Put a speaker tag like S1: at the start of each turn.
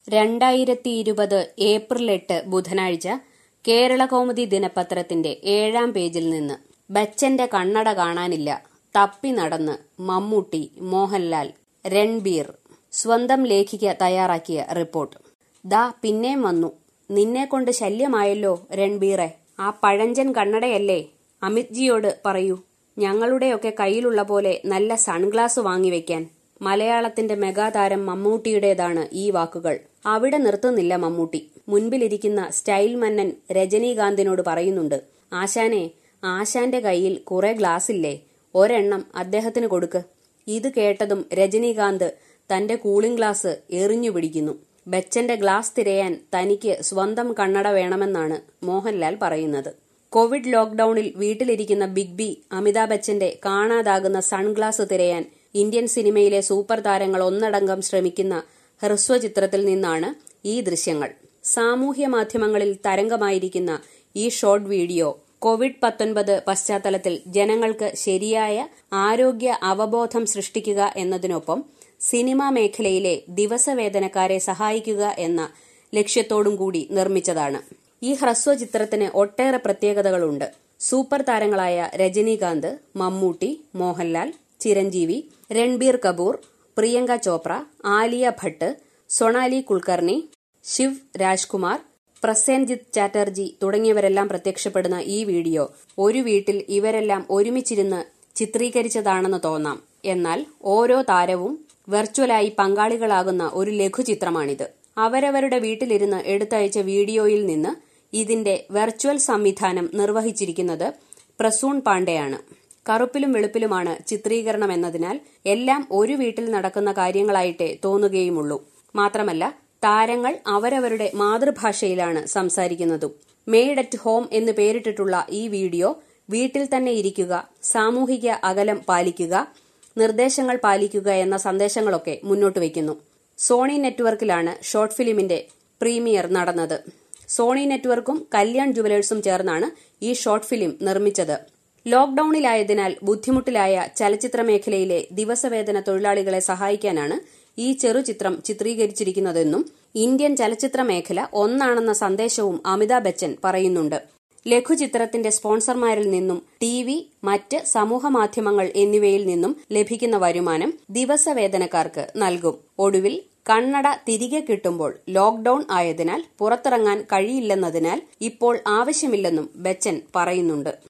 S1: രണ്ടായിരത്തി ഇരുപത് ഏപ്രിൽ എട്ട് ബുധനാഴ്ച കേരളകൗമുദി ദിനപത്രത്തിന്റെ ഏഴാം പേജിൽ നിന്ന് ബച്ചന്റെ കണ്ണട കാണാനില്ല തപ്പി നടന്ന് മമ്മൂട്ടി മോഹൻലാൽ രൺബീർ സ്വന്തം ലേഖിക തയ്യാറാക്കിയ റിപ്പോർട്ട് ദാ പിന്നേം വന്നു നിന്നെക്കൊണ്ട് ശല്യമായല്ലോ രൺബീറെ ആ പഴഞ്ചൻ കണ്ണടയല്ലേ അമിത്ജിയോട് പറയൂ ഞങ്ങളുടെയൊക്കെ കയ്യിലുള്ള പോലെ നല്ല സൺഗ്ലാസ് വാങ്ങിവെക്കാൻ മലയാളത്തിന്റെ മെഗാതാരം മമ്മൂട്ടിയുടേതാണ് ഈ വാക്കുകൾ അവിടെ നിർത്തുന്നില്ല മമ്മൂട്ടി മുൻപിലിരിക്കുന്ന സ്റ്റൈൽ മന്നൻ രജനീകാന്തിനോട് പറയുന്നുണ്ട് ആശാനെ ആശാന്റെ കയ്യിൽ കുറെ ഗ്ലാസ് ഇല്ലേ ഒരെണ്ണം അദ്ദേഹത്തിന് കൊടുക്ക് ഇത് കേട്ടതും രജനീകാന്ത് തന്റെ കൂളിംഗ് ഗ്ലാസ് എറിഞ്ഞു പിടിക്കുന്നു ബച്ചന്റെ ഗ്ലാസ് തിരയാൻ തനിക്ക് സ്വന്തം കണ്ണട വേണമെന്നാണ് മോഹൻലാൽ പറയുന്നത് കോവിഡ് ലോക്ഡൌണിൽ വീട്ടിലിരിക്കുന്ന ബിഗ് ബി അമിതാഭ് ബച്ചന്റെ കാണാതാകുന്ന സൺഗ്ലാസ് തിരയാൻ ഇന്ത്യൻ സിനിമയിലെ സൂപ്പർ താരങ്ങൾ ഒന്നടങ്കം ശ്രമിക്കുന്ന ഹ്രസ്വചിത്രത്തിൽ നിന്നാണ് ഈ ദൃശ്യങ്ങൾ സാമൂഹ്യ മാധ്യമങ്ങളിൽ തരംഗമായിരിക്കുന്ന ഈ ഷോർട്ട് വീഡിയോ കോവിഡ് പത്തൊൻപത് പശ്ചാത്തലത്തിൽ ജനങ്ങൾക്ക് ശരിയായ ആരോഗ്യ അവബോധം സൃഷ്ടിക്കുക എന്നതിനൊപ്പം സിനിമാ മേഖലയിലെ ദിവസവേതനക്കാരെ സഹായിക്കുക എന്ന ലക്ഷ്യത്തോടും കൂടി നിർമ്മിച്ചതാണ് ഈ ഹ്രസ്വചിത്രത്തിന് ഒട്ടേറെ പ്രത്യേകതകളുണ്ട് സൂപ്പർ താരങ്ങളായ രജനീകാന്ത് മമ്മൂട്ടി മോഹൻലാൽ ചിരഞ്ജീവി രൺബീർ കപൂർ പ്രിയങ്ക ചോപ്ര ആലിയ ഭട്ട് സൊണാലി കുൽക്കർണി ശിവ് രാജ്കുമാർ പ്രസേൻജിത്ത് ചാറ്റർജി തുടങ്ങിയവരെല്ലാം പ്രത്യക്ഷപ്പെടുന്ന ഈ വീഡിയോ ഒരു വീട്ടിൽ ഇവരെല്ലാം ഒരുമിച്ചിരുന്ന് ചിത്രീകരിച്ചതാണെന്ന് തോന്നാം എന്നാൽ ഓരോ താരവും വെർച്വലായി പങ്കാളികളാകുന്ന ഒരു ലഘുചിത്രമാണിത് അവരവരുടെ വീട്ടിലിരുന്ന് എടുത്തയച്ച വീഡിയോയിൽ നിന്ന് ഇതിന്റെ വെർച്വൽ സംവിധാനം നിർവഹിച്ചിരിക്കുന്നത് പ്രസൂൺ പാണ്ഡെയാണ് കറുപ്പിലും വെളുപ്പിലുമാണ് ചിത്രീകരണം എന്നതിനാൽ എല്ലാം ഒരു വീട്ടിൽ നടക്കുന്ന കാര്യങ്ങളായിട്ടേ തോന്നുകയുമുള്ളൂ മാത്രമല്ല താരങ്ങൾ അവരവരുടെ മാതൃഭാഷയിലാണ് സംസാരിക്കുന്നതും മെയ്ഡ് അറ്റ് ഹോം എന്ന് പേരിട്ടിട്ടുള്ള ഈ വീഡിയോ വീട്ടിൽ തന്നെ ഇരിക്കുക സാമൂഹിക അകലം പാലിക്കുക നിർദ്ദേശങ്ങൾ പാലിക്കുക എന്ന സന്ദേശങ്ങളൊക്കെ മുന്നോട്ട് വയ്ക്കുന്നു സോണി നെറ്റ്വർക്കിലാണ് ഷോർട്ട് ഫിലിമിന്റെ പ്രീമിയർ നടന്നത് സോണി നെറ്റ്വർക്കും കല്യാൺ ജുവലേഴ്സും ചേർന്നാണ് ഈ ഷോർട്ട് ഫിലിം നിർമ്മിച്ചത് ലോക്ഡൌണിലായതിനാൽ ബുദ്ധിമുട്ടിലായ ചലച്ചിത്ര മേഖലയിലെ ദിവസവേതന തൊഴിലാളികളെ സഹായിക്കാനാണ് ഈ ചെറുചിത്രം ചിത്രീകരിച്ചിരിക്കുന്നതെന്നും ഇന്ത്യൻ ചലച്ചിത്ര മേഖല ഒന്നാണെന്ന സന്ദേശവും അമിതാഭ് ബച്ചൻ പറയുന്നുണ്ട് ലഘുചിത്രത്തിന്റെ സ്പോൺസർമാരിൽ നിന്നും ടി വി മറ്റ് സമൂഹമാധ്യമങ്ങൾ എന്നിവയിൽ നിന്നും ലഭിക്കുന്ന വരുമാനം ദിവസവേതനക്കാർക്ക് നൽകും ഒടുവിൽ കണ്ണട തിരികെ കിട്ടുമ്പോൾ ലോക്ഡൌൺ ആയതിനാൽ പുറത്തിറങ്ങാൻ കഴിയില്ലെന്നതിനാൽ ഇപ്പോൾ ആവശ്യമില്ലെന്നും ബച്ചൻ പറയുന്നുണ്ട്